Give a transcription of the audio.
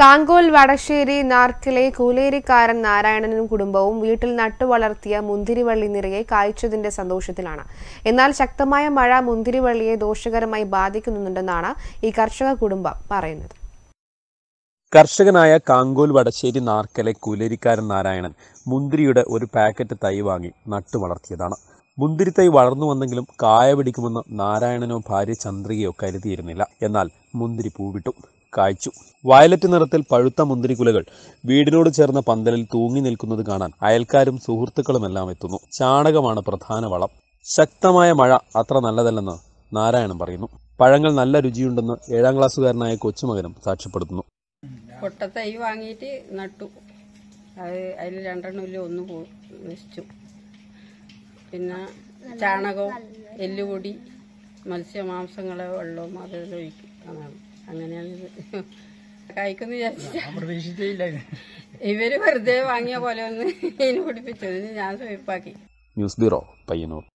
കാങ്കോൽ വടശ്ശേരി നാർക്കിലെ കൂലേരിക്കാരൻ നാരായണനും കുടുംബവും വീട്ടിൽ നട്ടുവളർത്തിയ മുന്തിരിവള്ളി നിറയെ കായ്ച്ചതിന്റെ സന്തോഷത്തിലാണ് എന്നാൽ ശക്തമായ മഴ മുന്തിരിവള്ളിയെ ദോഷകരമായി ബാധിക്കുന്നുണ്ടെന്നാണ് ഈ കർഷക കുടുംബം പറയുന്നത് കർഷകനായ കാങ്കോൽ വടശ്ശേരി നാർക്കലെ കൂലേരിക്കാരൻ നാരായണൻ മുന്തിരിയുടെ ഒരു പാക്കറ്റ് തൈ വാങ്ങി നട്ടു വളർത്തിയതാണ് മുന്തിരിത്തൈ വളർന്നു വന്നെങ്കിലും കായ പിടിക്കുമെന്ന് നാരായണനോ ഭാര്യ ചന്ദ്രികയോ കരുതിയിരുന്നില്ല എന്നാൽ മുന്തിരി പൂവിട്ടു കായ്ച്ചു വയലറ്റ് നിറത്തിൽ പഴുത്ത മുന്തിരിക്കുലകൾ വീടിനോട് ചേർന്ന പന്തലിൽ തൂങ്ങി നിൽക്കുന്നത് കാണാൻ അയൽക്കാരും സുഹൃത്തുക്കളുമെല്ലാം എത്തുന്നു ചാണകമാണ് പ്രധാന വളം ശക്തമായ മഴ അത്ര നല്ലതല്ലെന്ന് നാരായണൻ പറയുന്നു പഴങ്ങൾ നല്ല രുചിയുണ്ടെന്ന് ഏഴാം ക്ലാസ്സുകാരനായ കൊച്ചുമകനും സാക്ഷ്യപ്പെടുത്തുന്നു പൊട്ടത്തൈ വാങ്ങിയിട്ട് നട്ടു അത് അതിൽ രണ്ടെണ്ണമില്ല ഒന്ന് പോ നശിച്ചു പിന്നെ ചാണകവും എല്ലുപൊടി മത്സ്യമാംസങ്ങളെ വെള്ളവും അതെല്ലാം ഒഴിക്കും അതാണ് അങ്ങനെയാണ് ഇത് കഴിക്കുന്ന വിചാരിച്ചില്ല ഇവര് വെറുതെ വാങ്ങിയ പോലെ ഒന്ന് ഇതിന് പിടിപ്പിച്ചത് ഞാൻ സ്വയപ്പാക്കി ന്യൂസ് ബ്യൂറോ പയ്യന്നൂർ